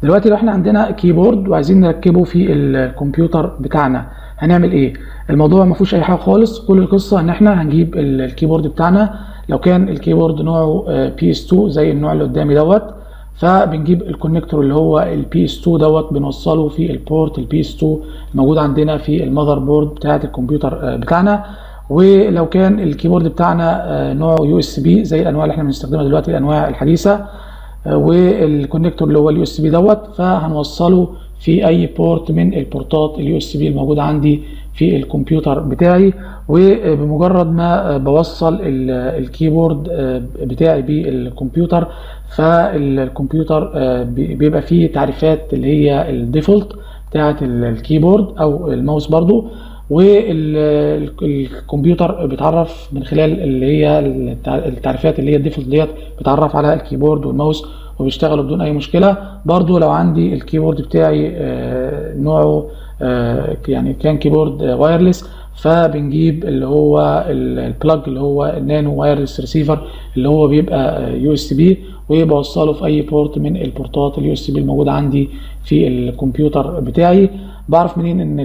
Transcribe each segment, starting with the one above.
دلوقتي لو احنا عندنا كيبورد وعايزين نركبه في الكمبيوتر بتاعنا هنعمل ايه الموضوع ما فيهوش اي حاجه خالص كل القصه ان احنا هنجيب الكيبورد بتاعنا لو كان الكيبورد نوعه بي اس 2 زي النوع اللي قدامي دوت فبنجيب الكونكتور اللي هو البي اس 2 دوت بنوصله في البورت البي اس 2 الموجود عندنا في المذر بورد بتاعه الكمبيوتر بتاعنا ولو كان الكيبورد بتاعنا نوعه يو اس بي زي الانواع اللي احنا بنستخدمها دلوقتي الانواع الحديثه والكونكتور اللي هو اليو اس بي دوت فهنوصله في اي بورت من البورتات اليو اس بي الموجوده عندي في الكمبيوتر بتاعي وبمجرد ما بوصل الكيبورد بتاعي بالكمبيوتر فالكمبيوتر بيبقى فيه تعريفات اللي هي الديفولت بتاعه الكيبورد او الماوس برضو والكمبيوتر بيتعرف من خلال اللي هي التعريفات اللي هي الديفولت ديت بيتعرف على الكيبورد والماوس وبيشتغلوا بدون اي مشكله برضو لو عندي الكيبورد بتاعي نوعه يعني كان كيبورد وايرلس فبنجيب اللي هو البلاج اللي هو النانو وايرلس ريسيفر اللي هو بيبقى يو اس بي وبوصله في اي بورت من البورتات اليو اس بي الموجوده عندي في الكمبيوتر بتاعي بعرف منين ان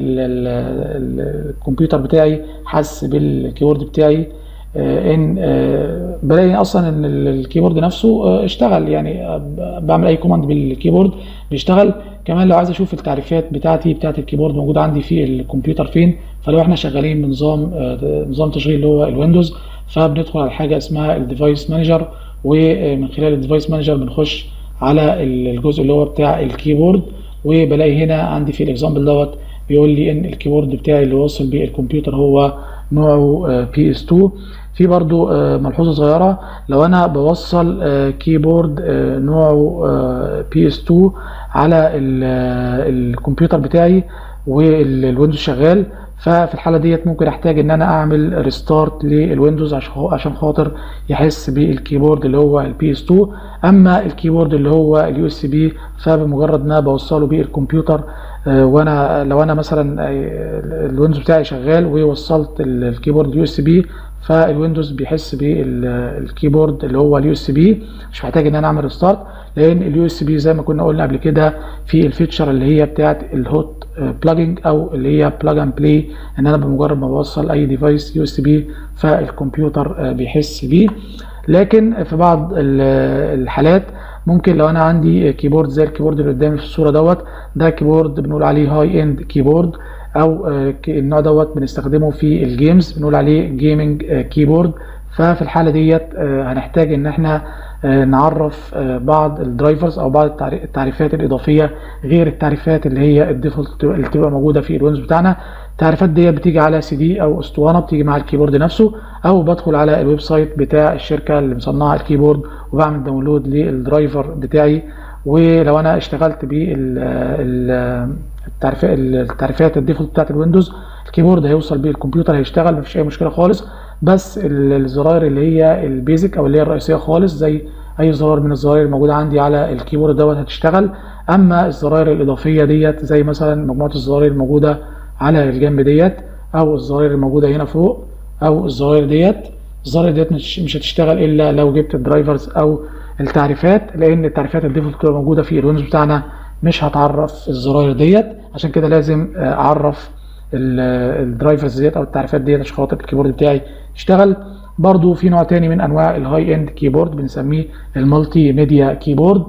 الكمبيوتر بتاعي حس بالكيبورد بتاعي ان بلاقي اصلا ان الكيبورد نفسه اشتغل يعني بعمل اي كوماند بالكيبورد بيشتغل كمان لو عايز اشوف التعريفات بتاعتي بتاعت الكيبورد موجوده عندي في الكمبيوتر فين فلو احنا شغالين بنظام نظام تشغيل اللي هو الويندوز فبندخل على حاجه اسمها الديفايس مانجر ومن خلال الديفايس مانجر بنخش على الجزء اللي هو بتاع الكيبورد وبلاقي هنا عندي في الاكزامبل دوت بيقول لي ان الكيبورد بتاعي اللي واصل بيه الكمبيوتر هو نوعه بي اس 2 في برضو ملحوظه صغيره لو انا بوصل كيبورد نوعه بي اس 2 على الكمبيوتر بتاعي والويندوز شغال ففي الحاله ديت ممكن احتاج ان انا اعمل ريستارت للويندوز عشان خاطر يحس بالكيبورد اللي هو البي اس 2 اما الكيبورد اللي هو اليو اس بي فبمجرد ما بوصله بالكمبيوتر وانا لو انا مثلا الويندوز بتاعي شغال ووصلت الكيبورد يو اس بي فالويندوز بيحس بالكيبورد اللي هو اليو اس بي مش محتاج ان انا اعمل ريستارت لان اليو اس بي زي ما كنا قلنا قبل كده في الفيتشر اللي هي بتاعت الهوت بلاجنج او اللي هي بلاج اند بلاي ان انا بمجرد ما بوصل اي ديفايس يو اس بي فالكمبيوتر بيحس بيه لكن في بعض الحالات ممكن لو انا عندي كيبورد زي الكيبورد اللي قدامي في الصوره دوت ده كيبورد بنقول عليه هاي اند كيبورد او النوع دوت بنستخدمه في الجيمز بنقول عليه جيمنج كيبورد ففي الحاله ديت هنحتاج ان احنا نعرف بعض الدرايفرز او بعض التعريفات الاضافيه غير التعريفات اللي هي الديفولت اللي بتبقى موجوده في الويندوز بتاعنا التعريفات دي بتيجي على سي دي او اسطوانه بتيجي مع الكيبورد نفسه او بدخل على الويب سايت بتاع الشركه اللي مصنعه الكيبورد وبعمل داونلود للدرايفر بتاعي ولو انا اشتغلت بالتعريفات التعريفات الديفولت بتاعت الويندوز الكيبورد هيوصل بيه الكمبيوتر هيشتغل مفيش اي مشكله خالص بس الزراير اللي هي البيزك او اللي هي الرئيسيه خالص زي اي زرار من الزراير الموجوده عندي على الكيبورد دوت هتشتغل اما الزراير الاضافيه ديت زي مثلا مجموعه الزراير الموجوده على الجنب ديت او الزراير الموجوده هنا فوق او الزراير ديت الزراير ديت مش هتشتغل الا لو جبت الدرايفرز او التعريفات لان التعريفات الديفولت بتبقى موجوده في الويندوز بتاعنا مش هتعرف الزراير ديت عشان كده لازم اعرف الدرايفرز ديت او التعريفات ديت عشان خاطر الكيبورد بتاعي يشتغل برضو في نوع تاني من انواع الهاي اند كيبورد بنسميه المالتي ميديا كيبورد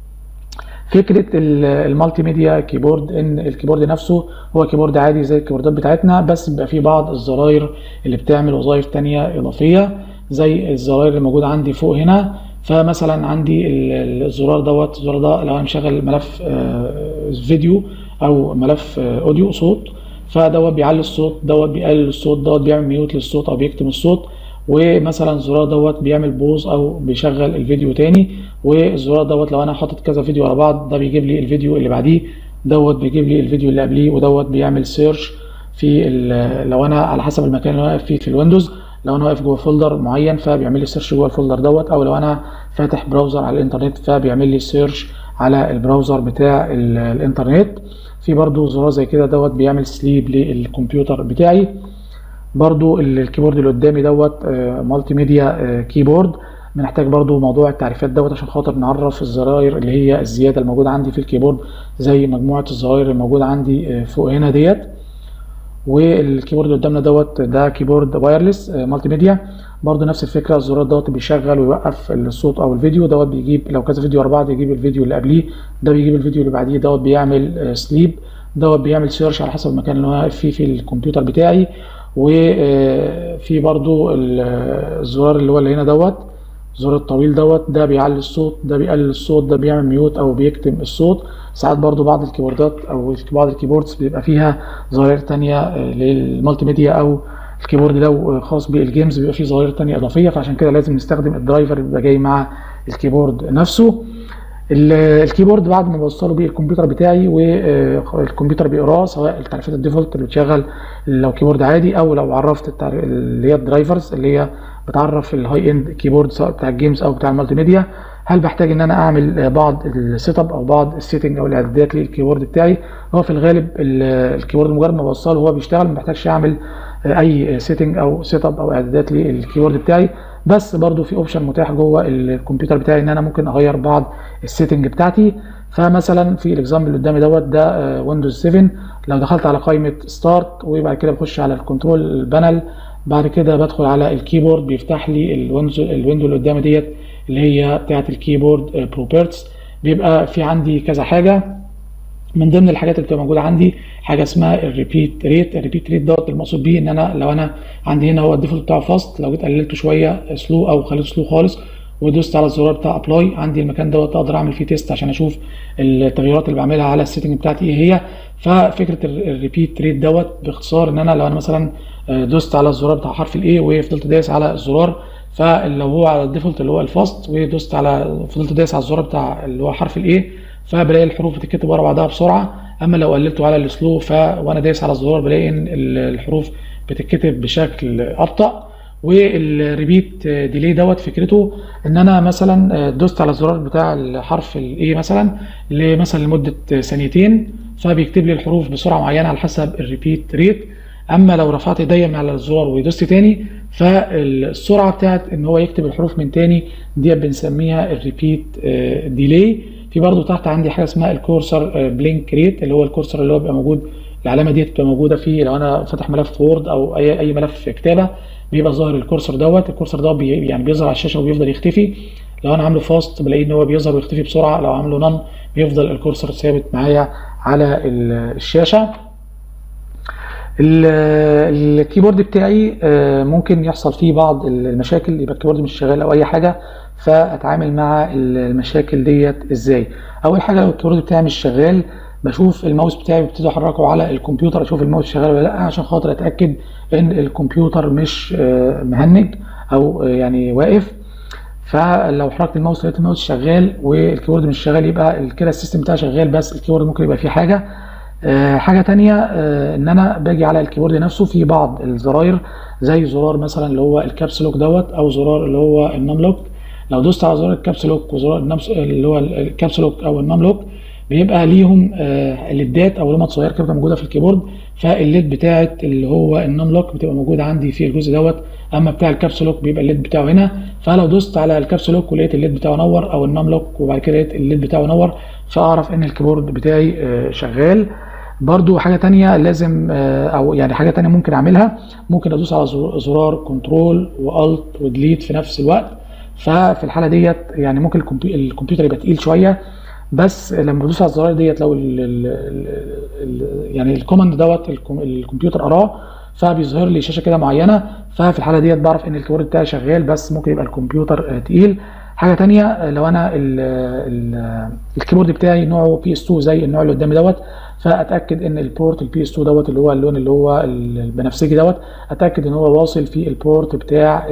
فكره المالتي ميديا كيبورد ان الكيبورد نفسه هو كيبورد عادي زي الكيبوردات بتاعتنا بس بيبقى فيه بعض الزراير اللي بتعمل وظائف تانية اضافيه زي الزراير اللي موجوده عندي فوق هنا فمثلا عندي الزرار دوت الزرار ده لو انا مشغل ملف فيديو او ملف اوديو صوت فدوت بيعلي الصوت دوت بيقلل الصوت دوت بيعمل ميوت للصوت او بيكتم الصوت ومثلا الزرار دوت بيعمل بوز او بيشغل الفيديو تاني والزرار دوت لو انا حاطط كذا فيديو ورا بعض ده بيجيب لي الفيديو اللي بعديه دوت بيجيب لي الفيديو اللي قبليه ودوت بيعمل سيرش في لو انا على حسب المكان اللي انا واقف فيه في الويندوز لو انا واقف جوه فولدر معين فبيعمل لي سيرش جوه الفولدر دوت او لو انا فاتح براوزر على الانترنت فبيعمل لي سيرش على البراوزر بتاع الانترنت في برضو زرار زي كده دوت بيعمل سليب للكمبيوتر بتاعي برضو الكيبورد اللي قدامي دوت مالتي ميديا كيبورد بنحتاج برضو موضوع التعريفات دوت عشان خاطر نعرف الزراير اللي هي الزياده الموجوده عندي في الكيبورد زي مجموعه الزراير الموجوده عندي فوق هنا ديت والكيبورد اللي قدامنا دوت ده كيبورد وايرلس مالتي ميديا برضه نفس الفكره الزرار دوت بيشغل ويوقف الصوت او الفيديو دوت بيجيب لو كذا فيديو ورا بعض يجيب الفيديو اللي قبليه ده بيجيب الفيديو اللي بعديه دوت بيعمل سليب دوت بيعمل سيرش على حسب المكان اللي هو واقف فيه في الكمبيوتر بتاعي وفي برضه الزرار اللي هو اللي هنا دوت الزرار الطويل دوت ده بيعلي الصوت ده بيقلل الصوت ده بيعمل ميوت او بيكتم الصوت ساعات برضو بعض الكيبوردات او بعض الكيبوردز بيبقى فيها زراير تانية للمالتي ميديا او الكيبورد لو خاص بالجيمز بيبقى فيه زراير تانية اضافيه فعشان كده لازم نستخدم الدرايفر اللي بيبقى جاي مع الكيبورد نفسه الكيبورد بعد ما بوصله بيه الكمبيوتر بتاعي والكمبيوتر بيقراه سواء التعريفات الديفولت اللي بتشغل لو كيبورد عادي او لو عرفت اللي هي الدرايفرز اللي هي بتعرف الهاي اند كيبورد سواء بتاع الجيمز او بتاع المالتي ميديا هل بحتاج ان انا اعمل بعض السيت اب او بعض السيتنج او الاعدادات للكيبورد بتاعي هو في الغالب الكيبورد مجرد ما بوصله هو بيشتغل ما بحتاجش اعمل اي سيتنج او سيت اب او اعدادات للكيبورد بتاعي بس برضو في اوبشن متاح جوه الكمبيوتر بتاعي ان انا ممكن اغير بعض السيتنج بتاعتي فمثلا في الاكزامبل اللي قدامي دوت ده ويندوز 7 لو دخلت على قائمه ستارت وبعد كده بخش على الكنترول بانل بعد كده بدخل على الكيبورد بيفتح لي الويندو الويندو اللي قدامي ديت اللي هي بتاعه الكيبورد بروبرتس بيبقى في عندي كذا حاجه من ضمن الحاجات اللي بتبقى موجوده عندي حاجه اسمها الريبيت ريت الريبيت ريت دوت المقصود بيه ان انا لو انا عندي هنا هو الديفولت بتاعه فاست لو جيت قللته شويه سلو او خليته سلو خالص ودوست على الزرار بتاع ابلاي عندي المكان دوت اقدر اعمل فيه تيست عشان اشوف التغيرات اللي بعملها على السيتنج بتاعتي ايه هي ففكره الريبيت ريت دوت باختصار ان انا لو انا مثلا دوست على الزرار بتاع حرف الاي وفضلت دايس على الزرار فلو هو على الديفولت اللي هو الفاست ودوست على فضلت دايس على الزرار بتاع اللي هو حرف الاي فبلاقي الحروف بتتكتب ورا بعضها بسرعه اما لو قللته على السلو ف وانا دايس على الزرار بلاقي ان الحروف بتتكتب بشكل ابطا والريبيت ديلي دوت فكرته ان انا مثلا دوست على الزرار بتاع الحرف الاي مثلا مثلا لمده ثانيتين فبيكتب لي الحروف بسرعه معينه على حسب الريبيت ريت اما لو رفعت ايديا من على الزرار ودوست تاني فالسرعه بتاعت ان هو يكتب الحروف من تاني دي بنسميها الريبيت ديلي في برضو تحت عندي حاجه اسمها الكورسر بلينك ريت اللي هو الكورسر اللي هو بيبقى موجود العلامه دي بتبقى موجوده فيه لو انا فاتح ملف وورد او اي اي ملف كتابه بيبقى ظاهر الكورسر دوت الكورسر دوت بي يعني بيظهر على الشاشه وبيفضل يختفي لو انا عامله فاست بلاقي ان هو بيظهر ويختفي بسرعه لو عامله نون بيفضل الكورسر ثابت معايا على الشاشه الكيبورد بتاعي ممكن يحصل فيه بعض المشاكل يبقى الكيبورد مش شغال او اي حاجه فاتعامل مع المشاكل ديت ازاي اول حاجه لو الكيبورد بتاعي مش شغال بشوف الماوس بتاعي ببتدي احركه على الكمبيوتر اشوف الماوس شغال ولا لا عشان خاطر اتاكد ان الكمبيوتر مش مهنج او يعني واقف فلو حركت الماوس لقيت الماوس شغال والكيبورد مش شغال يبقى كده السيستم بتاعي شغال بس الكيبورد ممكن يبقى فيه حاجه أه حاجه تانية أه ان انا باجي على الكيبورد نفسه في بعض الزراير زي زرار مثلا اللي هو الكابس لوك دوت او زرار اللي هو النام لوك لو دوست على زرار الكابس لوك وزرار النمس اللي هو الكابس لوك او النام لوك بيبقى ليهم آه الليدات او لمط صغيره كده موجوده في الكيبورد فالليد بتاعت اللي هو النام لوك بتبقى موجوده عندي في الجزء دوت اما بتاع الكابس لوك بيبقى الليد بتاعه هنا فلو دوست على الكابس لوك ولقيت الليد بتاعه نور او النام لوك وبعد كده لقيت الليد بتاعه نور فاعرف ان الكيبورد بتاعي آه شغال برضو حاجة تانية لازم او يعني حاجة تانية ممكن اعملها ممكن ادوس على زرار كنترول والت وديليت في نفس الوقت ففي الحالة ديت يعني ممكن الكمبيوتر يبقى تقيل شوية بس لما بدوس على الزرار ديت لو ال ال ال يعني الكوماند دوت الكمبيوتر قراه فبيظهر لي شاشه كده معينه ففي الحاله ديت بعرف ان الكيبورد بتاعي شغال بس ممكن يبقى الكمبيوتر تقيل حاجه تانية لو انا ال ال الكيبورد بتاعي نوعه بي اس 2 زي النوع اللي قدامي دوت فاتاكد ان البورت البي اس 2 دوت اللي هو اللون اللي هو البنفسجي دوت اتاكد ان هو واصل في البورت بتاع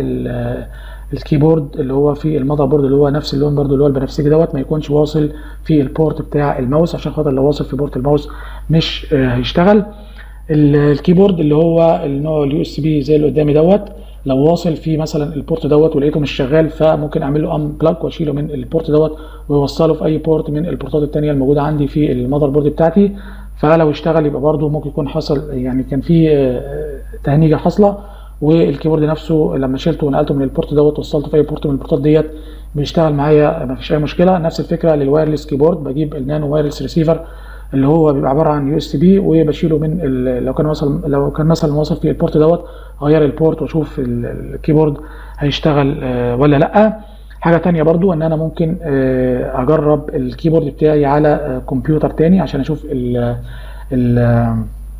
الكيبورد اللي هو في المذر بورد اللي هو نفس اللون برضو اللي هو البنفسجي دوت ما يكونش واصل في البورت بتاع الماوس عشان خاطر لو واصل في بورت الماوس مش هيشتغل الكيبورد اللي هو النوع اليو اس بي زي اللي قدامي دوت لو واصل في مثلا البورت دوت ولقيته مش شغال فممكن اعمل له ان بلاج واشيله من البورت دوت ويوصله في اي بورت من البورتات الثانيه الموجوده عندي في المذر بورد بتاعتي فلو اشتغل يبقى برضو ممكن يكون حصل يعني كان في تهنيجه حاصله والكيبورد نفسه لما شلته ونقلته من البورت دوت وصلته في اي بورت من البورتات ديت بيشتغل معايا مفيش اي مشكله نفس الفكره للوايرلس كيبورد بجيب النانو وايرلس ريسيفر اللي هو بيبقى عباره عن يو اس بي وبشيله من لو كان وصل لو كان مثلا واصل في البورت دوت اغير البورت واشوف الكيبورد هيشتغل ولا لا حاجه تانية برضو ان انا ممكن اجرب الكيبورد بتاعي على كمبيوتر تاني عشان اشوف ال ال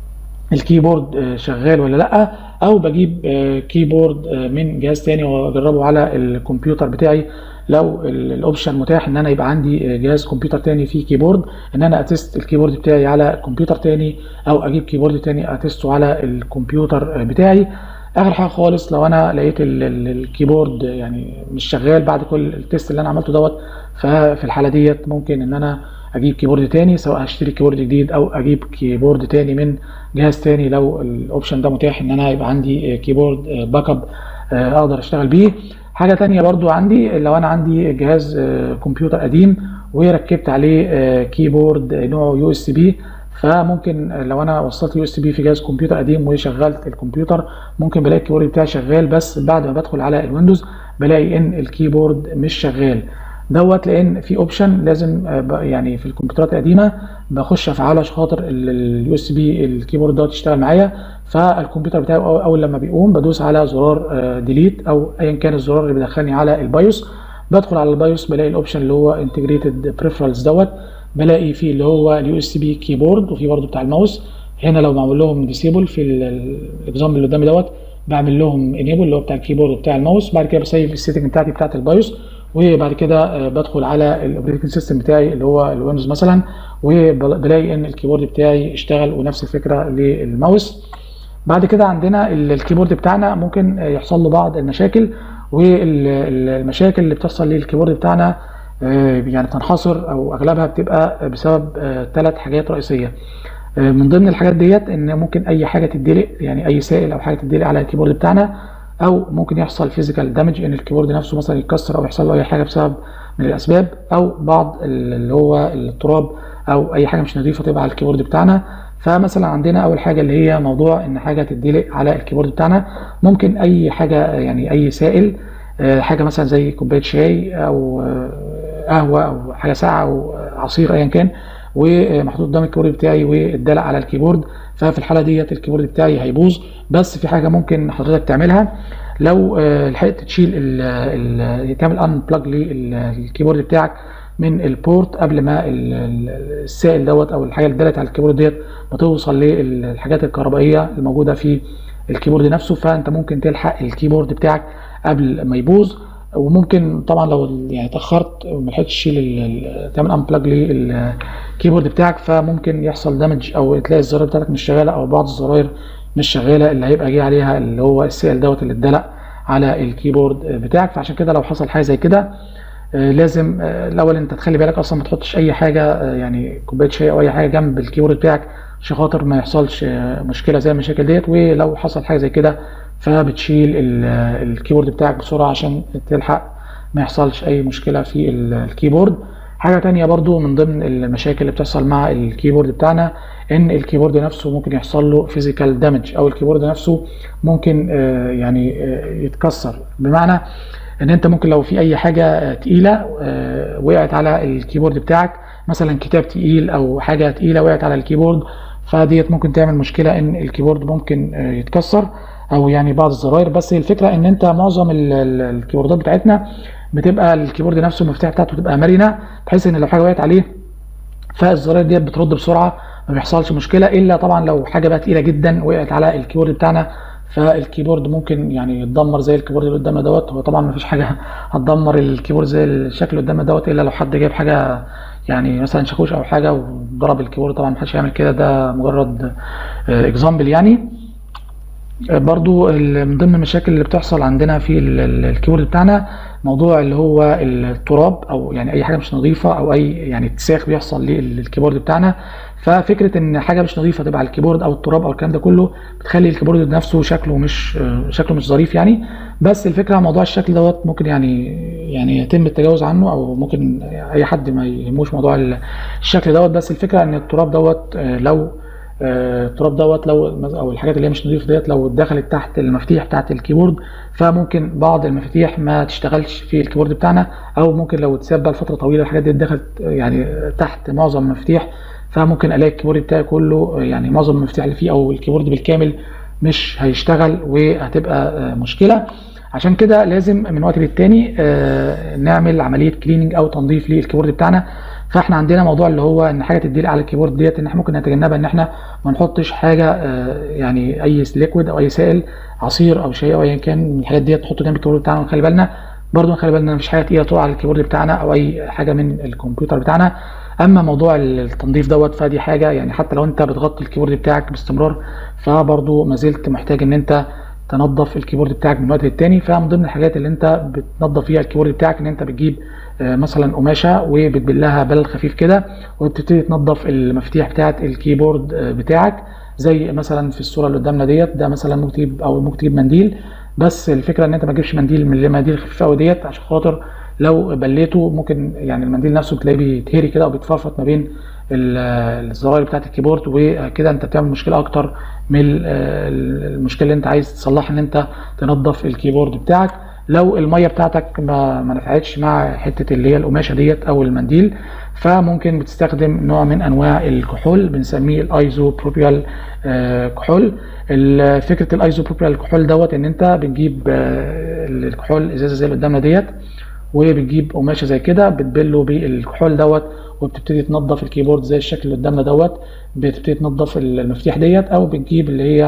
الكيبورد شغال ولا لا او بجيب كيبورد من جهاز تاني واجربه على الكمبيوتر بتاعي لو الاوبشن متاح ان انا يبقى عندي جهاز كمبيوتر تاني فيه كيبورد ان انا اتست الكيبورد بتاعي على كمبيوتر تاني او اجيب كيبورد تاني اتسته على الكمبيوتر بتاعي اخر حاجه خالص لو انا لقيت الكيبورد يعني مش شغال بعد كل التيست اللي انا عملته دوت ففي الحاله ديت ممكن ان انا اجيب كيبورد تاني سواء هشتري كيبورد جديد او اجيب كيبورد تاني من جهاز تاني لو الاوبشن ده متاح ان انا يبقى عندي كيبورد باك اب اقدر اشتغل بيه حاجه تانية برضو عندي لو انا عندي جهاز كمبيوتر قديم وركبت عليه كيبورد نوعه يو اس بي فممكن لو انا وصلت يو اس بي في جهاز كمبيوتر قديم وشغلت الكمبيوتر ممكن بلاقي الكيبورد بتاعي شغال بس بعد ما بدخل على الويندوز بلاقي ان الكيبورد مش شغال دوت لان في اوبشن لازم يعني في الكمبيوترات القديمه بخش افعله عشان خاطر اليو اس بي الكيبورد دوت يشتغل معايا فالكمبيوتر بتاعي اول لما بيقوم بدوس على زرار ديليت او ايا كان الزرار اللي بيدخلني على البايوس بدخل على البايوس بلاقي الاوبشن اللي هو انتجريتد بريفرالز دوت بلاقي فيه اللي هو اليو اس بي كيبورد وفي برده بتاع الماوس هنا لو بعمل لهم ديسيبل في الاكزامبل اللي قدامي دوت بعمل لهم انيبل اللي هو بتاع الكيبورد وبتاع الماوس بعد كده بسيف السيتنج بتاعتي بتاعت البايوس وبعد كده بدخل على الاوبريتنج سيستم بتاعي اللي هو الويندوز مثلا وبلاقي ان الكيبورد بتاعي اشتغل ونفس الفكره للماوس بعد كده عندنا الكيبورد بتاعنا ممكن يحصل له بعض المشاكل والمشاكل اللي بتحصل للكيبورد بتاعنا يعني بتنحصر او اغلبها بتبقى بسبب ثلاث حاجات رئيسيه من ضمن الحاجات ديت ان ممكن اي حاجه تدلق يعني اي سائل او حاجه تدلق على الكيبورد بتاعنا او ممكن يحصل فيزيكال دامج ان الكيبورد نفسه مثلا يتكسر او يحصل له اي حاجه بسبب من الاسباب او بعض اللي هو التراب او اي حاجه مش نظيفه تبقى على الكيبورد بتاعنا فمثلا عندنا اول حاجه اللي هي موضوع ان حاجه تدلق على الكيبورد بتاعنا ممكن اي حاجه يعني اي سائل حاجه مثلا زي كوبايه شاي او قهوه او حاجه ساقعه او عصير ايا كان ومحطوط قدام الكيبورد بتاعي واتدلق على الكيبورد ففي الحاله ديت الكيبورد بتاعي هيبوظ بس في حاجه ممكن حضرتك تعملها لو لحقت تشيل ال تعمل ان بلاج للكيبورد بتاعك من البورت قبل ما السائل دوت او الحاجه اللي اتدلقت على الكيبورد ديت ما توصل للحاجات الكهربائيه الموجوده في الكيبورد نفسه فانت ممكن تلحق الكيبورد بتاعك قبل ما يبوظ وممكن طبعا لو يعني اتاخرت وما لحقتش تشيل تعمل انبلاج للكيبورد بتاعك فممكن يحصل دامج او تلاقي الزراير بتاعتك مش شغاله او بعض الزراير مش شغاله اللي هيبقى جه عليها اللي هو السائل دوت اللي اتدلق على الكيبورد بتاعك فعشان كده لو حصل حاجه زي كده لازم الاول انت تخلي بالك اصلا ما تحطش اي حاجه يعني كوبايه شاي او اي حاجه جنب الكيبورد بتاعك عشان خاطر ما يحصلش مشكله زي المشاكل ديت ولو حصل حاجه زي كده فبتشيل الكيبورد بتاعك بسرعه عشان تلحق ما يحصلش اي مشكله في الكيبورد حاجه تانية برضو من ضمن المشاكل اللي بتحصل مع الكيبورد بتاعنا ان الكيبورد نفسه ممكن يحصل له فيزيكال دامج او الكيبورد نفسه ممكن يعني يتكسر بمعنى ان انت ممكن لو في اي حاجه تقيله وقعت على الكيبورد بتاعك مثلا كتاب تقيل او حاجه تقيله وقعت على الكيبورد فديت ممكن تعمل مشكله ان الكيبورد ممكن يتكسر او يعني بعض الزراير بس الفكره ان انت معظم الكيبوردات بتاعتنا بتبقى الكيبورد نفسه المفتاح بتاعته تبقى مرنه بحيث ان لو حاجه وقعت عليه فالزراير ديت بترد بسرعه ما بيحصلش مشكله الا طبعا لو حاجه بقى تقيله جدا وقعت على الكيبورد بتاعنا فالكيبورد ممكن يعني يتدمر زي الكيبورد اللي قدامنا دوت هو طبعا ما فيش حاجه هتدمر الكيبورد زي الشكل اللي قدامنا دوت الا لو حد جايب حاجه يعني مثلا شاكوش او حاجه وضرب الكيبورد طبعا ما حدش هيعمل كده ده مجرد اكزامبل يعني برضو من ضمن المشاكل اللي بتحصل عندنا في الكيبورد بتاعنا موضوع اللي هو التراب او يعني اي حاجه مش نظيفه او اي يعني اتساخ بيحصل للكيبورد بتاعنا ففكره ان حاجه مش نظيفه تبقى على الكيبورد او التراب او الكلام ده كله بتخلي الكيبورد نفسه شكله مش شكله مش ظريف يعني بس الفكره موضوع الشكل دوت ممكن يعني يعني يتم التجاوز عنه او ممكن اي حد ما يهموش موضوع الشكل دوت بس الفكره ان التراب دوت لو آه، التراب دوت لو مز- او الحاجات اللي هي مش نظيفه ديت لو دخلت تحت المفاتيح بتاعت الكيبورد فممكن بعض المفاتيح ما تشتغلش في الكيبورد بتاعنا او ممكن لو اتساب بقى لفتره طويله الحاجات دي دخلت آه، يعني تحت معظم المفاتيح فممكن الاقي الكيبورد بتاعي كله آه، يعني معظم المفاتيح اللي فيه او الكيبورد بالكامل مش هيشتغل وهتبقى آه، مشكله عشان كده لازم من وقت للتاني آه، نعمل عمليه كليننج او تنظيف للكيبورد بتاعنا فاحنا عندنا موضوع اللي هو ان حاجه تديل على الكيبورد ديت ان احنا ممكن نتجنبها ان احنا ما نحطش حاجه آه، يعني اي ليكويد او اي سائل عصير او شيء او ايا كان من الحاجات ديت نحطه جنب الكيبورد بتاعنا ونخلي بالنا برضه نخلي بالنا ان مفيش حاجه تقيله تقع على الكيبورد بتاعنا او اي حاجه من الكمبيوتر بتاعنا اما موضوع التنظيف دوت فدي حاجه يعني حتى لو انت بتغطي الكيبورد بتاعك باستمرار فبرضه ما زلت محتاج ان انت تنظف الكيبورد بتاعك من وقت للتاني فمن ضمن الحاجات اللي انت بتنظف فيها الكيبورد بتاعك ان انت بتجيب آه، مثلا قماشه وبتبلها بلل خفيف كده وبتبتدي تنظف المفاتيح بتاعه الكيبورد آه، بتاعك زي مثلا في الصوره اللي قدامنا ديت ده مثلا ممكن تجيب او ممكن تجيب منديل بس الفكره ان انت ما تجيبش منديل من المناديل الخفيفه قوي ديت عشان خاطر لو بليته ممكن يعني المنديل نفسه بتلاقيه بيتهري كده او بيتفرفط ما بين ال- الزراير بتاعه الكيبورد وكده انت بتعمل مشكله اكتر من ال- المشكله اللي انت عايز تصلحها ان انت تنظف الكيبورد بتاعك لو الميه بتاعتك ما, ما نفعتش مع حته اللي هي القماشه ديت او المنديل فممكن بتستخدم نوع من انواع الكحول بنسميه الايزو بروبيال كحول ال- فكره الايزو بروبيال كحول دوت ان انت بتجيب آه، الكحول ازازه زي اللي قدامنا ديت وبتجيب قماشه زي كده بتبله بالكحول دوت وبتبتدي تنظف الكيبورد زي الشكل اللي قدامنا دوت بتبتدي تنظف المفاتيح ديت او بتجيب اللي هي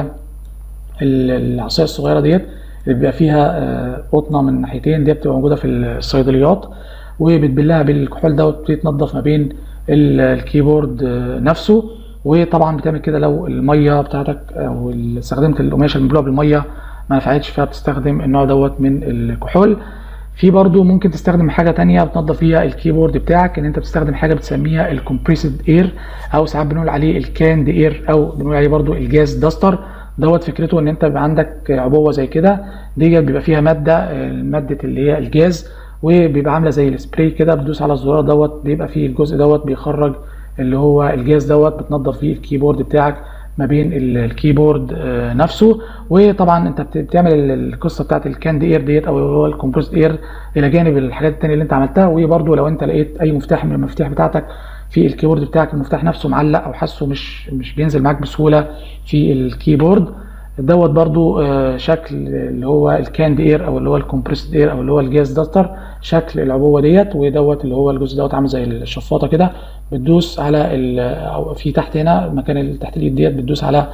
ال- العصايه الصغيره ديت اللي بيبقى فيها آه، قطنه من ناحيتين دي بتبقى موجوده في الصيدليات وبتبلها بالكحول دوت وتبتدي تنظف ما بين ال- الكيبورد آه، نفسه وطبعا بتعمل كده لو الميه بتاعتك او ال- استخدمت القماشه المبلوله بالميه ما نفعتش فبتستخدم النوع دوت من الكحول في برضو ممكن تستخدم حاجه تانية بتنظف فيها الكيبورد بتاعك ان انت بتستخدم حاجه بتسميها الكومبريسد اير او ساعات بنقول عليه الكاند اير او بنقول عليه برضو الجاز داستر دوت فكرته ان انت بيبقى عندك عبوه زي كده دي بيبقى فيها ماده آه، ماده اللي هي الجاز وبيبقى عامله زي السبراي كده بتدوس على الزرار دوت بيبقى فيه الجزء دوت بيخرج اللي هو الجاز دوت بتنظف فيه الكيبورد بتاعك ما بين ال- الكيبورد آه، نفسه وطبعا انت بت- بتعمل ال- القصه بتاعت الكاند اير ديت او اللي هو الكومبوست اير الى جانب الحاجات التانية اللي انت عملتها وبرده لو انت لقيت اي مفتاح من المفاتيح بتاعتك في الكيبورد بتاعك المفتاح نفسه معلق او حاسه مش مش بينزل معاك بسهوله في الكيبورد دوت برضو آه، شكل اللي هو الكاند اير او اللي هو الكومبريسد اير او اللي هو الجاز داستر شكل العبوه ديت ودوت اللي هو الجزء دوت عامل زي الشفاطه كده بتدوس على ال- او في تحت هنا مكان اللي تحت الايد ديت بتدوس على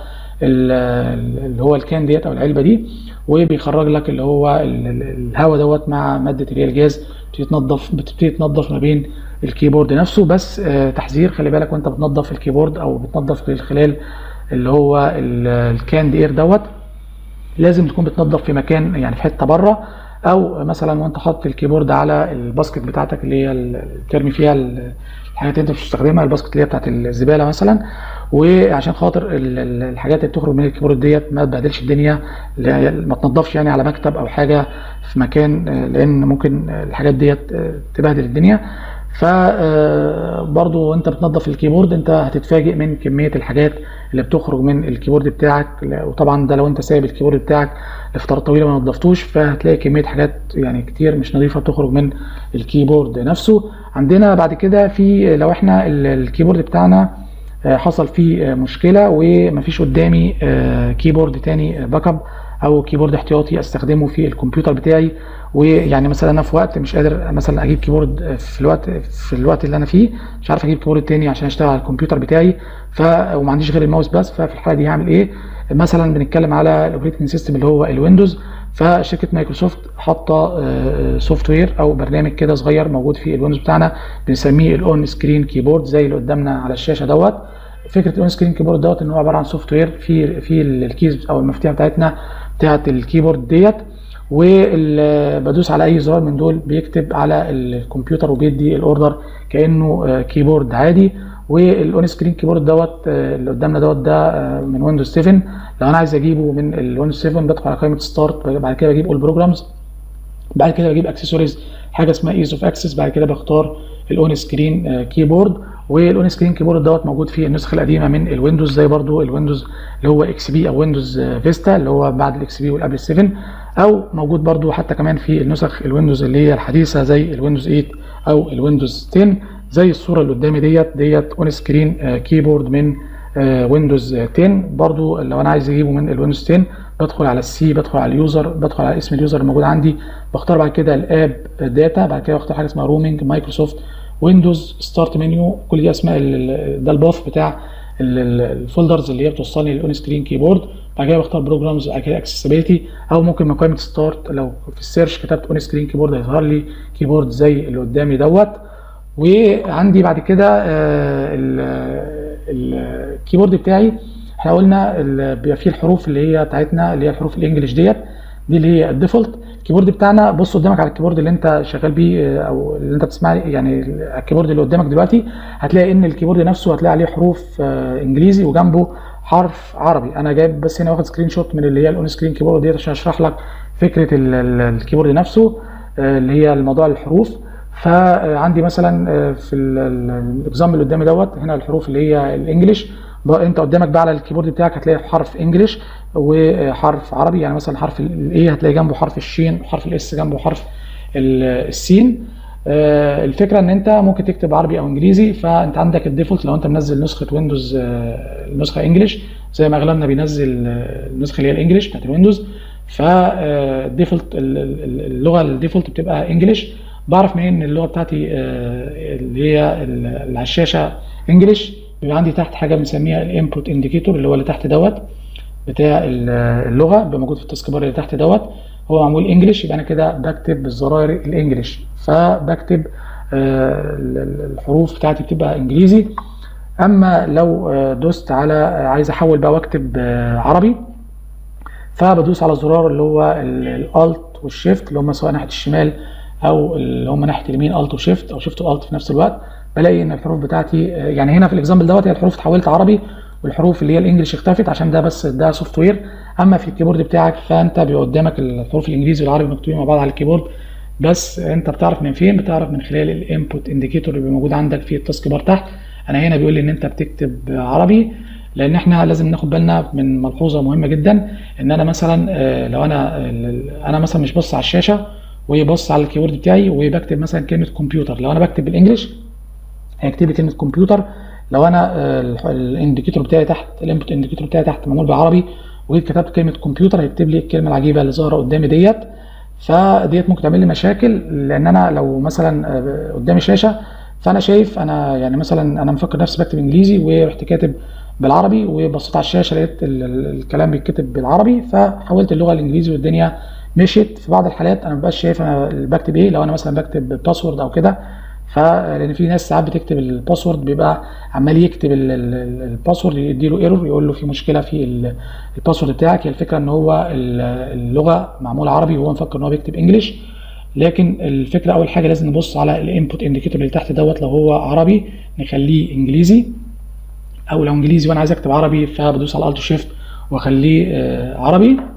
ال- اللي هو الكان ديت او العلبه دي وبيخرج لك اللي هو ال- ال- الهواء دوت مع ماده اللي هي الجاز بتبتدي تنظف بتبتدي تنظف ما بين الكيبورد نفسه بس آه، تحذير خلي بالك وانت بتنظف الكيبورد او بتنظف من خلال اللي هو ال- الكاند اير دوت لازم تكون بتنظف في مكان يعني في حته بره او مثلا وانت حاطط الكيبورد على الباسكت بتاعتك اللي هي ال- ترمي فيها ال- الحاجات اللي انت مش بتستخدمها الباسكت اللي هي بتاعت الزباله مثلا وعشان خاطر ال- ال- الحاجات اللي بتخرج من الكيبورد ديت ما تبهدلش الدنيا لا- ما تنضفش يعني على مكتب او حاجه في مكان آه، لان ممكن الحاجات ديت آه، تبهدل الدنيا فبرضو وانت بتنظف الكيبورد انت هتتفاجئ من كميه الحاجات اللي بتخرج من الكيبورد بتاعك لا- وطبعا ده لو انت سايب الكيبورد بتاعك لفترات طويله ما نظفتوش فهتلاقي كميه حاجات يعني كتير مش نظيفه بتخرج من الكيبورد نفسه عندنا بعد كده في لو احنا ال- الكيبورد بتاعنا آه، حصل فيه آه، مشكله ومفيش قدامي آه، كيبورد تاني باك اب او كيبورد احتياطي استخدمه في الكمبيوتر بتاعي ويعني مثلا انا في وقت مش قادر مثلا اجيب كيبورد في الوقت في الوقت اللي انا فيه مش عارف اجيب كيبورد تاني عشان اشتغل على الكمبيوتر بتاعي ف وما عنديش غير الماوس بس ففي الحاله دي هعمل ايه مثلا بنتكلم على الاوبريتنج سيستم اللي هو الويندوز فشركه مايكروسوفت حاطه سوفت وير او برنامج كده صغير موجود في الويندوز بتاعنا بنسميه الاون سكرين كيبورد زي اللي قدامنا على الشاشه دوت فكره الاون سكرين كيبورد دوت ان هو عباره عن سوفت وير في في الكيز او المفاتيح بتاعتنا بتاعت الكيبورد ديت وبدوس على اي زرار من دول بيكتب على الكمبيوتر وبيدي الاوردر كانه آه، كيبورد عادي والاون سكرين كيبورد دوت آه، اللي قدامنا دوت ده آه، من ويندوز 7 لو انا عايز اجيبه من الويندوز 7 بدخل على قائمه ستارت بعد كده بجيب اول بروجرامز بعد كده بجيب اكسسوارز حاجه اسمها ايز اوف اكسس بعد كده بختار الاون سكرين كيبورد والاون سكرين كيبورد دوت موجود في النسخ القديمه من الويندوز زي برضو الويندوز اللي هو اكس بي او ويندوز فيستا اللي هو بعد الاكس بي والقبل 7 او موجود برضو حتى كمان في النسخ الويندوز اللي هي الحديثه زي الويندوز 8 او الويندوز 10 زي الصوره اللي قدامي ديت ديت اون سكرين كيبورد من ويندوز 10 برضو لو انا عايز اجيبه من الويندوز 10 بدخل على السي بدخل على اليوزر بدخل على اسم اليوزر الموجود عندي بختار بعد كده الاب داتا بعد كده بختار حاجه اسمها رومينج مايكروسوفت ويندوز ستارت منيو كل دي اسماء ده الباث بتاع الفولدرز اللي هي بتوصلني للاون سكرين كيبورد بعد كده بختار بروجرامز بعد كده اكسسبيلتي او ممكن من قائمه ستارت لو في السيرش كتبت اون سكرين كيبورد هيظهر لي كيبورد زي اللي قدامي دوت وعندي بعد كده الكيبورد بتاعي احنا قلنا بيبقى فيه الحروف اللي هي بتاعتنا اللي هي الحروف الانجليش ديت دي اللي هي الديفولت الكيبورد بتاعنا بص قدامك على الكيبورد اللي انت شغال بيه او اللي انت بتسمع يعني الكيبورد اللي قدامك دلوقتي هتلاقي ان الكيبورد نفسه هتلاقي عليه حروف انجليزي وجنبه حرف عربي انا جايب بس هنا واخد سكرين شوت من اللي هي الاون سكرين كيبورد ديت عشان اشرح لك فكره الكيبورد نفسه اللي هي الموضوع الحروف فعندي مثلا في الاكزام اللي قدامي دوت هنا الحروف اللي هي الانجليش انت قدامك بقى على الكيبورد بتاعك هتلاقي حرف انجليش وحرف عربي يعني مثلا حرف الاي هتلاقي جنبه حرف الشين وحرف الاس جنبه حرف السين الفكره ان انت ممكن تكتب عربي او انجليزي فانت عندك الديفولت لو انت منزل نسخه ويندوز النسخه انجليش زي ما اغلبنا بينزل النسخه اللي هي الانجليش بتاعت الويندوز فالديفولت اللغه الديفولت بتبقى انجليش بعرف منين ان اللغه بتاعتي اللي هي اللي على الشاشه انجليش بيبقى عندي تحت حاجه بنسميها الانبوت انديكيتور اللي هو اللي تحت دوت بتاع اللغه بيبقى موجود في التاسك بار اللي تحت دوت هو معمول انجلش يبقى انا كده بكتب بالزراير الانجليش فبكتب الحروف بتاعتي بتبقى انجليزي اما لو دوست على عايز احول بقى واكتب عربي فبدوس على الزرار اللي هو الالت والشيفت اللي هم سواء ناحيه الشمال او اللي هم ناحيه اليمين الت وشيفت او شيفت والت في نفس الوقت بلاقي ان الحروف بتاعتي يعني هنا في الاكزامبل دوت هي الحروف اتحولت عربي والحروف اللي هي الانجليش اختفت عشان ده بس ده سوفت وير اما في الكيبورد بتاعك فانت بيبقى قدامك الحروف الانجليزي والعربي مكتوبين مع بعض على الكيبورد بس انت بتعرف من فين بتعرف من خلال الانبوت انديكيتور اللي موجود عندك في التاسك بار تحت انا هنا بيقول لي ان انت بتكتب عربي لان احنا لازم ناخد بالنا من ملحوظه مهمه جدا ان انا مثلا لو انا انا مثلا مش بص على الشاشه وبص على الكيبورد بتاعي وبكتب مثلا كلمه كمبيوتر لو انا بكتب بالانجلش هيكتب لي كلمه كمبيوتر لو انا الانديكيتور بتاعي تحت الانبوت انديكيتور بتاعي تحت معمول بالعربي وجيت كتبت كلمه كمبيوتر هيكتب لي الكلمه العجيبه اللي ظاهره قدامي ديت فديت ممكن تعمل لي مشاكل لان انا لو مثلا قدامي شاشه فانا شايف انا يعني مثلا انا مفكر نفسي بكتب انجليزي ورحت كاتب بالعربي وبصيت على الشاشه لقيت الكلام بيتكتب بالعربي فحولت اللغه الانجليزي والدنيا مشيت في بعض الحالات انا مبقاش شايف انا بكتب ايه لو انا مثلا بكتب باسورد او كده فلان في ناس ساعات بتكتب الباسورد بيبقى عمال يكتب الباسورد يديله ايرور يقول له في مشكله في الباسورد بتاعك هي الفكره ان هو اللغه معموله عربي وهو مفكر ان هو بيكتب انجلش لكن الفكره اول حاجه لازم نبص على الانبوت انديكيتور اللي تحت دوت لو هو عربي نخليه انجليزي او لو انجليزي وانا عايز اكتب عربي فبدوس على الالت شيفت واخليه عربي